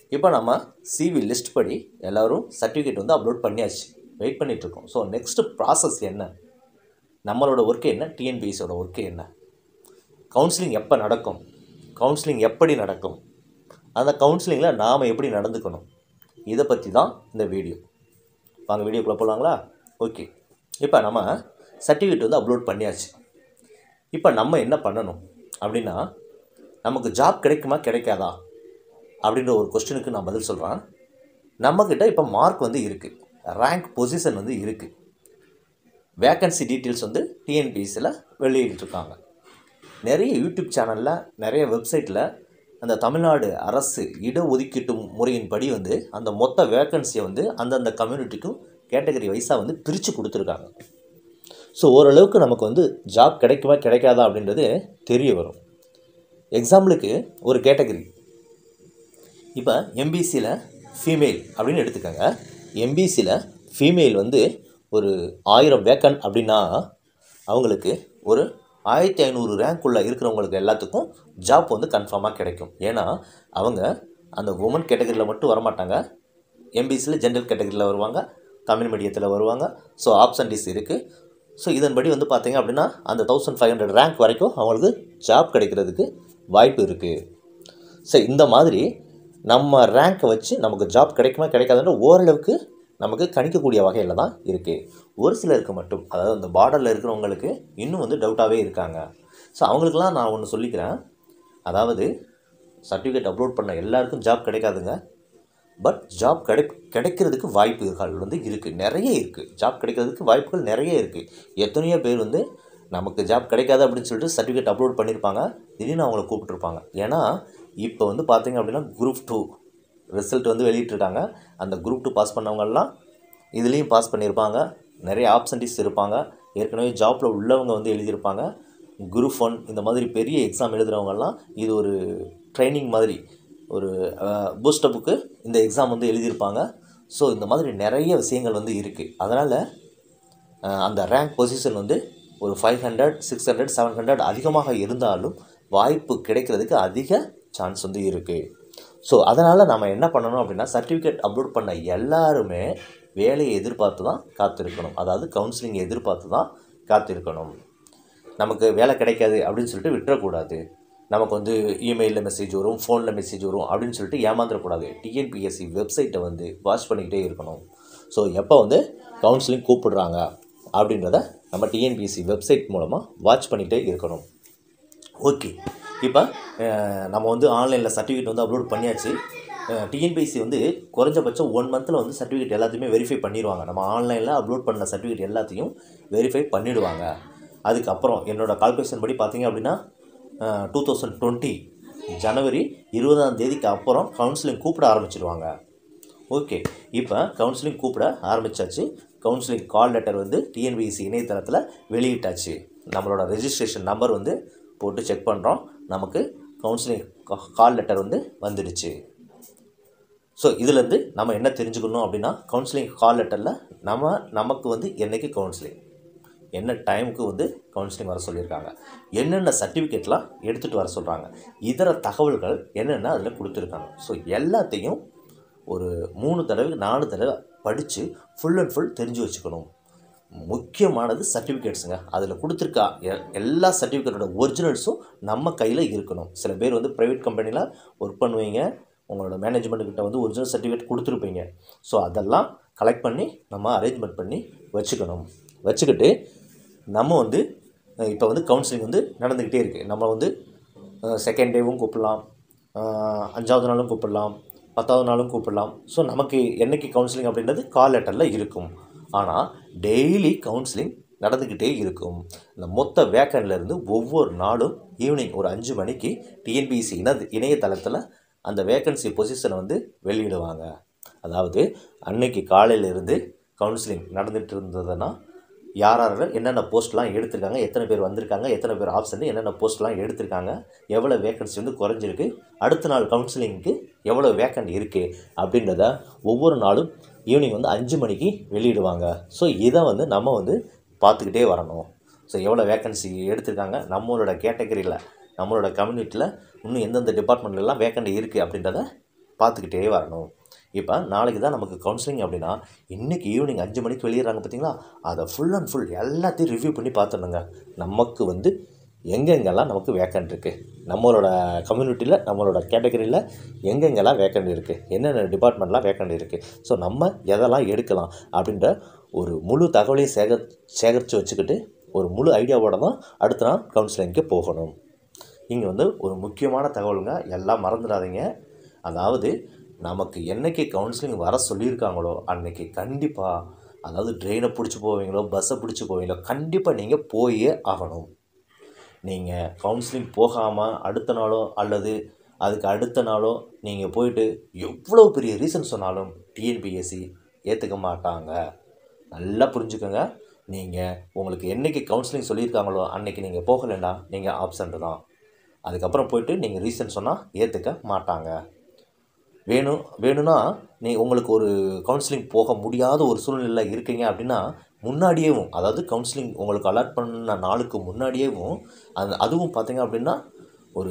இப்போ நம்ம CV list படி எல்லோரும் சர்டிஃபிகேட் வந்து அப்லோட் பண்ணியாச்சு வெயிட் பண்ணிகிட்ருக்கோம் ஸோ நெக்ஸ்ட்டு ப்ராசஸ் என்ன நம்மளோட ஒர்க்கு என்ன டிஎன்பிஎஸோட ஒர்க்கு என்ன கவுன்சிலிங் எப்போ நடக்கும் கவுன்சிலிங் எப்படி நடக்கும் அந்த கவுன்சிலிங்கில் நாம் எப்படி நடந்துக்கணும் இதை பற்றி தான் இந்த வீடியோ வாங்க வீடியோக்குள்ளே போகலாங்களா ஓகே இப்போ நம்ம சர்டிஃபிகேட் வந்து அப்லோட் பண்ணியாச்சு இப்போ நம்ம என்ன பண்ணணும் அப்படின்னா நமக்கு ஜாப் கிடைக்குமா கிடைக்காதா அப்படின்ற ஒரு கொஸ்டினுக்கு நான் பதில் சொல்கிறேன் நம்மக்கிட்ட இப்போ மார்க் வந்து இருக்குது ரேங்க் பொசிஷன் வந்து இருக்குது வேக்கன்சி டீட்டெயில்ஸ் வந்து டிஎன்பிஎஸ்சியில் வெளியிட்டிருக்காங்க நிறைய யூடியூப் சேனலில் நிறைய வெப்சைட்டில் அந்த தமிழ்நாடு அரசு இடஒதுக்கீட்டு முறையின்படி வந்து அந்த மொத்த வேக்கன்சியை வந்து அந்தந்த கம்யூனிட்டிக்கும் கேட்டகரி வைஸாக வந்து பிரித்து கொடுத்துருக்காங்க ஸோ ஓரளவுக்கு நமக்கு வந்து ஜாப் கிடைக்குமா கிடைக்காதா அப்படின்றது தெரிய வரும் எக்ஸாம்பிளுக்கு ஒரு கேட்டகரி இப்போ எம்பிசியில் ஃபீமேல் அப்படின்னு எடுத்துக்கோங்க எம்பிசியில் ஃபீமேல் வந்து ஒரு ஆயிரம் வேக்கன் அப்படின்னா அவங்களுக்கு ஒரு ஆயிரத்தி ஐநூறு ரேங்க்குள்ளே இருக்கிறவங்களுக்கு எல்லாத்துக்கும் ஜாப் வந்து கன்ஃபார்மாக கிடைக்கும் ஏன்னா அவங்க அந்த உமன் கேட்டகரியில் மட்டும் வரமாட்டாங்க எம்பிசியில் ஜென்ரல் கேட்டகரியில் வருவாங்க தமிழ் மீடியத்தில் வருவாங்க ஸோ ஆப்ஷன்டிஸ் இருக்குது ஸோ இதன்படி வந்து பார்த்தீங்க அப்படின்னா அந்த தௌசண்ட் ஃபைவ் ஹண்ட்ரட் ரேங்க் வரைக்கும் அவங்களுக்கு ஜாப் கிடைக்கிறதுக்கு வாய்ப்பு இருக்குது ஸோ இந்த மாதிரி நம்ம ரேங்க்கை வச்சு நமக்கு ஜாப் கிடைக்குமா கிடைக்காதுன்ற ஓரளவுக்கு நமக்கு கணிக்கக்கூடிய வகையில் தான் இருக்குது ஒரு சிலருக்கு மட்டும் அதாவது அந்த பார்டரில் இருக்கிறவங்களுக்கு இன்னும் வந்து டவுட்டாகவே இருக்காங்க ஸோ அவங்களுக்கெல்லாம் நான் ஒன்று சொல்லிக்கிறேன் அதாவது சர்டிஃபிகேட் அப்லோட் பண்ண எல்லாருக்கும் ஜாப் கிடைக்காதுங்க பட் ஜாப் கிடை கிடைக்கிறதுக்கு வாய்ப்புகள் வந்து இருக்குது நிறைய இருக்குது ஜாப் கிடைக்கிறதுக்கு வாய்ப்புகள் நிறைய இருக்குது எத்தனையோ பேர் வந்து நமக்கு ஜாப் கிடைக்காது அப்படின்னு சொல்லிட்டு சர்டிஃபிகேட் அப்லோட் பண்ணியிருப்பாங்க திடீர்னு அவங்கள கூப்பிட்ருப்பாங்க ஏன்னா இப்போ வந்து பார்த்தீங்க அப்படின்னா குரூப் டூ ரிசல்ட் வந்து வெளியிட்டிருக்காங்க அந்த குரூப் டூ பாஸ் பண்ணவங்கெல்லாம் இதுலேயும் பாஸ் பண்ணியிருப்பாங்க நிறைய ஆப்ஷன்டிஸ் இருப்பாங்க ஏற்கனவே ஜாப்பில் உள்ளவங்க வந்து எழுதியிருப்பாங்க குரூப் ஒன் இந்த மாதிரி பெரிய எக்ஸாம் எழுதுகிறவங்கெல்லாம் இது ஒரு ட்ரைனிங் மாதிரி ஒரு பூஸ்டப்புக்கு இந்த எக்ஸாம் வந்து எழுதியிருப்பாங்க ஸோ இந்த மாதிரி நிறைய விஷயங்கள் வந்து இருக்குது அதனால் அந்த ரேங்க் பொசிஷன் வந்து ஒரு five hundred six hundred seven hundred அதிகமாக இருந்தாலும் வாய்ப்பு கிடைக்கிறதுக்கு அதிக சான்ஸ் வந்து இருக்குது ஸோ அதனால் நம்ம என்ன பண்ணணும் அப்படின்னா சர்டிஃபிகேட் அப்லோட் பண்ண எல்லாருமே வேலையை எதிர்பார்த்து தான் காத்திருக்கணும் அதாவது கவுன்சிலிங் எதிர்பார்த்து தான் காத்திருக்கணும் நமக்கு வேலை கிடைக்காது அப்படின்னு சொல்லிட்டு விட்டுறக்கூடாது நமக்கு வந்து இமெயிலில் மெசேஜ் வரும் ஃபோனில் மெசேஜ் வரும் அப்படின்னு சொல்லிட்டு ஏமாந்துடக்கூடாது டிஎன்பிஎஸ்சி வெப்சைட்டை வந்து வாட்ச் பண்ணிக்கிட்டே இருக்கணும் ஸோ எப்போ வந்து கவுன்சிலிங் கூப்பிடுறாங்க அப்படின்றத நம்ம டிஎன்பிஎஸ்சி வெப்சைட் மூலமாக வாட்ச் பண்ணிகிட்டே இருக்கணும் ஓகே இப்போ நம்ம வந்து ஆன்லைனில் சர்டிஃபிகேட் வந்து அப்லோட் பண்ணியாச்சு டிஎன்பிஎஸ்சி வந்து குறைஞ்சபட்சம் ஒன் மந்தில் வந்து சர்டிஃபிகேட் எல்லாத்தையுமே வெரிஃபை பண்ணிடுவாங்க நம்ம ஆன்லைனில் அப்லோட் பண்ண சர்டிஃபிகேட் எல்லாத்தையும் வெரிஃபை பண்ணிவிடுவாங்க அதுக்கப்புறம் என்னோடய கால்குலேஷன் படி பார்த்தீங்க அப்படின்னா டூ தௌசண்ட் டுவெண்ட்டி ஜனவரி இருபதாம் தேதிக்கு அப்புறம் கவுன்சிலிங் கூப்பிட ஆரம்பிச்சிடுவாங்க ஓகே இப்போ கவுன்சிலிங் கூப்பிட ஆரம்பித்தாச்சு கவுன்சிலிங் கால் லெட்டர் வந்து டிஎன்பிஎஸ்சி இணையதளத்தில் வெளியிட்டாச்சு நம்மளோட ரெஜிஸ்ட்ரேஷன் நம்பர் வந்து போட்டு செக் பண்ணுறோம் நமக்கு கவுன்சிலிங் கால் லெட்டர் வந்து வந்துடுச்சு ஸோ இதுலேருந்து நம்ம என்ன தெரிஞ்சுக்கணும் அப்படின்னா கவுன்சிலிங் கால் லெட்டரில் நம்ம நமக்கு வந்து என்றைக்கு கவுன்சிலிங் என்ன டைமுக்கு வந்து கவுன்சிலிங் வர சொல்லியிருக்காங்க என்னென்ன சர்டிஃபிகேட்லாம் எடுத்துகிட்டு வர சொல்கிறாங்க இதர தகவல்கள் என்னென்ன அதில் கொடுத்துருக்காங்க ஸோ எல்லாத்தையும் ஒரு மூணு தடவை நாலு தடவை படித்து ஃபுல் அண்ட் ஃபுல் தெரிஞ்சு வச்சுக்கணும் முக்கியமானது சர்டிஃபிகேட்ஸுங்க அதில் கொடுத்துருக்கா எல்லா சர்டிஃபிகேட்டோட ஒரிஜினல்ஸும் நம்ம கையில் இருக்கணும் சில பேர் வந்து ப்ரைவேட் கம்பெனியில் ஒர்க் பண்ணுவீங்க உங்களோட மேனேஜ்மெண்ட்டுக்கிட்ட வந்து ஒரிஜினல் சர்டிஃபிகேட் கொடுத்துருப்பீங்க ஸோ அதெல்லாம் கலெக்ட் பண்ணி நம்ம அரேஞ்ச்மெண்ட் பண்ணி வச்சுக்கணும் வச்சுக்கிட்டு நம்ம வந்து இப்போ வந்து கவுன்சிலிங் வந்து நடந்துக்கிட்டே இருக்குது நம்ம வந்து செகண்ட் டேவும் கூப்பிடலாம் அஞ்சாவது நாளும் கூப்பிடலாம் பத்தாவது நாளும் கூப்பிடலாம் ஸோ நமக்கு என்றைக்கு கவுன்சிலிங் அப்படின்றது கால் லெட்டரில் இருக்கும் ஆனால் டெய்லி கவுன்சிலிங் நடந்துக்கிட்டே இருக்கும் இந்த மொத்த வேக்கன்லேருந்து ஒவ்வொரு நாளும் ஈவினிங் ஒரு அஞ்சு மணிக்கு டிஎன்பிசி இன இணையதளத்தில் அந்த வேக்கன்சி பொசிஷனை வந்து வெளியிடுவாங்க அதாவது அன்னைக்கு காலையிலேருந்து கவுன்சிலிங் நடந்துகிட்டு இருந்ததுன்னா யார் யார் என்னென்ன போஸ்ட்லாம் எடுத்திருக்காங்க எத்தனை பேர் வந்திருக்காங்க எத்தனை பேர் ஆப்ஷன் என்னென்ன போஸ்ட்லாம் எடுத்திருக்காங்க எவ்வளோ வேக்கன்சி வந்து குறைஞ்சிருக்கு அடுத்த நாள் கவுன்சிலிங்க்கு எவ்வளோ வேக்கன்ட் இருக்குது அப்படின்றத ஒவ்வொரு நாளும் ஈவினிங் வந்து அஞ்சு மணிக்கு வெளியிடுவாங்க ஸோ இதை வந்து நம்ம வந்து பார்த்துக்கிட்டே வரணும் ஸோ எவ்வளோ வேக்கன்சி எடுத்திருக்காங்க நம்மளோட கேட்டகரியில் நம்மளோட கம்யூனிட்டியில் இன்னும் எந்தெந்த டிபார்ட்மெண்ட்லலாம் வேக்கண்ட் இருக்குது அப்படின்றத பார்த்துக்கிட்டே வரணும் இப்போ நாளைக்கு தான் நமக்கு கவுன்சிலிங் அப்படின்னா இன்றைக்கி ஈவினிங் அஞ்சு மணிக்கு வெளியிடறாங்க பார்த்தீங்களா அதை ஃபுல் அண்ட் ஃபுல் எல்லாத்தையும் ரிவ்யூ பண்ணி பார்த்துடணுங்க நமக்கு வந்து எங்கெங்கெல்லாம் நமக்கு வேக்கண்ட் இருக்குது நம்மளோட கம்யூனிட்டியில் நம்மளோட கேட்டகரியில் எங்கெங்கெல்லாம் வேக்கண்ட் இருக்குது என்னென்ன டிபார்ட்மெண்ட்லாம் வேக்கண்ட் இருக்குது ஸோ நம்ம எதெல்லாம் எடுக்கலாம் அப்படின்ற ஒரு முழு தகவலையும் சேகர் சேகரித்து வச்சுக்கிட்டு ஒரு முழு ஐடியாவோட தான் அடுத்த நாள் கவுன்சிலிங்க்கு போகணும் இங்கே வந்து ஒரு முக்கியமான தகவலுங்க எல்லாம் மறந்துடாதீங்க அதாவது நமக்கு என்னைக்கு கவுன்சிலிங் வர சொல்லியிருக்காங்களோ அன்னைக்கு கண்டிப்பாக அதாவது ட்ரெயினை பிடிச்சி போவீங்களோ பஸ்ஸை பிடிச்சி போவீங்களோ கண்டிப்பாக நீங்கள் போயே ஆகணும் நீங்கள் கவுன்சிலிங் போகாமல் அடுத்த நாளோ அல்லது அதுக்கு அடுத்த நாளோ நீங்கள் போயிட்டு எவ்வளோ பெரிய ரீசன் சொன்னாலும் டிஎன்பிஎஸ்சி ஏற்றுக்க மாட்டாங்க நல்லா புரிஞ்சுக்கோங்க நீங்கள் உங்களுக்கு என்றைக்கு கவுன்சிலிங் சொல்லியிருக்காங்களோ அன்னைக்கு நீங்கள் போகலைன்னா நீங்கள் ஆப்சண்ட் தான் அதுக்கப்புறம் போயிட்டு நீங்கள் ரீசன் சொன்னால் ஏற்றுக்க மாட்டாங்க வேணும் வேணும்னா நீ உங்களுக்கு ஒரு கவுன்சிலிங் போக முடியாத ஒரு சூழ்நிலையில் இருக்கீங்க அப்படின்னா முன்னாடியேவும் அதாவது கவுன்சிலிங் உங்களுக்கு அலாட் பண்ண நாளுக்கு முன்னாடியேவும் அந்த அதுவும் பார்த்தீங்க அப்படின்னா ஒரு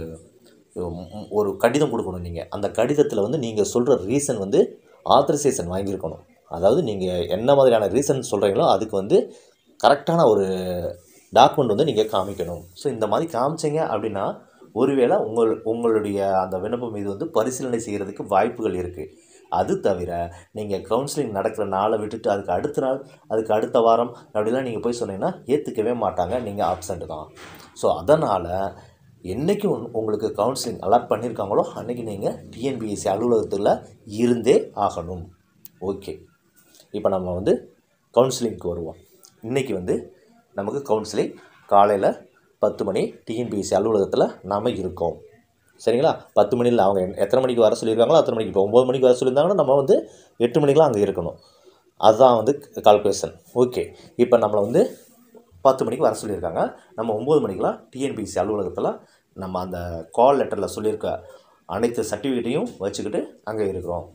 உம், ஒரு கடிதம் கொடுக்கணும் நீங்கள் அந்த கடிதத்தில் வந்து நீங்கள் சொல்கிற ரீசன் வந்து ஆத்தரைசேஷன் வாங்கியிருக்கணும் அதாவது நீங்கள் என்ன மாதிரியான ரீசன் சொல்கிறீங்களோ அதுக்கு வந்து கரெக்டான ஒரு டாக்குமெண்ட் வந்து நீங்கள் காமிக்கணும் ஸோ இந்த மாதிரி காமிச்சீங்க அப்படின்னா ஒருவேளை உங்கள் உங்களுடைய அந்த விண்ணப்பம் மீது வந்து பரிசீலனை செய்கிறதுக்கு வாய்ப்புகள் இருக்குது அது தவிர நீங்கள் கவுன்சிலிங் நடக்கிற நாளை விட்டுட்டு அதுக்கு அடுத்த நாள் அதுக்கு அடுத்த வாரம் அப்படிலாம் நீங்கள் போய் சொன்னீங்கன்னா ஏற்றுக்கவே மாட்டாங்க நீங்கள் ஆப்சண்ட் தான் ஸோ அதனால் என்றைக்கு உன்- உங்களுக்கு கவுன்சிலிங் அலாட் பண்ணியிருக்காங்களோ அன்றைக்கி நீங்கள் டிஎன்பிஎஸ்சி அலுவலகத்தில் இருந்தே ஆகணும் ஓகே இப்போ நம்ம வந்து கவுன்சிலிங்க்கு வருவோம் இன்றைக்கி வந்து நமக்கு கவுன்சிலிங் காலையில் பத்து மணி டிஎன்பிஎஸ்சி அலுவலகத்தில் நாம் இருக்கோம் சரிங்களா பத்து மணியில் அவங்க என்- எத்தனை மணிக்கு வர சொல்லியிருக்காங்களோ அத்தனை மணிக்கு இப்போ ஒம்பது மணிக்கு வர சொல்லியிருந்தாங்கன்னா நம்ம வந்து எட்டு மணிக்கெலாம் அங்கே இருக்கணும் அதுதான் வந்து கால்குலேஷன் ஓகே இப்போ நம்மளை வந்து பத்து மணிக்கு வர சொல்லியிருக்காங்க நம்ம ஒம்பது மணிக்கெலாம் டிஎன்பிஎஸ்சி அலுவலகத்தில் நம்ம அந்த கால் லெட்டரில் சொல்லியிருக்க அனைத்து சர்டிஃபிகேட்டையும் வச்சுக்கிட்டு அங்கே இருக்கிறோம்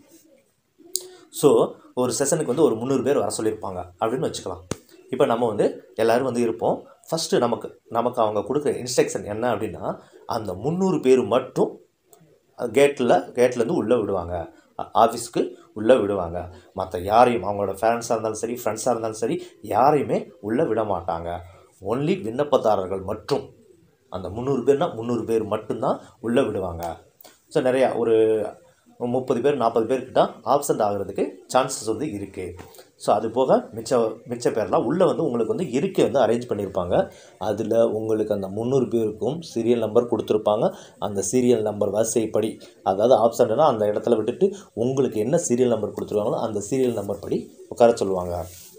ஸோ ஒரு செஷனுக்கு வந்து ஒரு முந்நூறு பேர் வர சொல்லியிருப்பாங்க அப்படின்னு வச்சுக்கலாம் இப்போ நம்ம வந்து எல்லோரும் வந்து இருப்போம் ஃபஸ்ட்டு நமக்கு நமக்கு அவங்க கொடுக்குற இன்ஸ்ட்ரக்ஷன் என்ன அப்படின்னா அந்த முந்நூறு பேர் மட்டும் கேட்டில் கேட்லேருந்து உள்ளே விடுவாங்க ஆஃபீஸ்க்கு உள்ளே விடுவாங்க மற்ற யாரையும் அவங்களோட ஃபேரண்ட்ஸாக இருந்தாலும் சரி ஃப்ரெண்ட்ஸாக இருந்தாலும் சரி யாரையுமே உள்ளே விட மாட்டாங்க ஒன்லி விண்ணப்பதாரர்கள் மட்டும் அந்த முந்நூறு பேர்னா முந்நூறு பேர் மட்டும்தான் உள்ளே விடுவாங்க ஸோ நிறையா ஒரு முப்பது பேர் நாற்பது பேர்கிட்ட ஆப்சண்ட் ஆகிறதுக்கு சான்சஸ் வந்து இருக்குது ஸோ அது போக மிச்ச மிச்ச பேர்லாம் உள்ளே வந்து உங்களுக்கு வந்து இருக்கை வந்து அரேஞ்ச் பண்ணியிருப்பாங்க அதில் உங்களுக்கு அந்த முந்நூறு பேருக்கும் சீரியல் நம்பர் கொடுத்துருப்பாங்க அந்த சீரியல் நம்பர் வரிசைப்படி அதாவது ஆப்சண்ட்னா அந்த இடத்துல விட்டுட்டு உங்களுக்கு என்ன சீரியல் நம்பர் கொடுத்துருவாங்களோ அந்த சீரியல் நம்பர் படி உட்கார சொல்லுவாங்க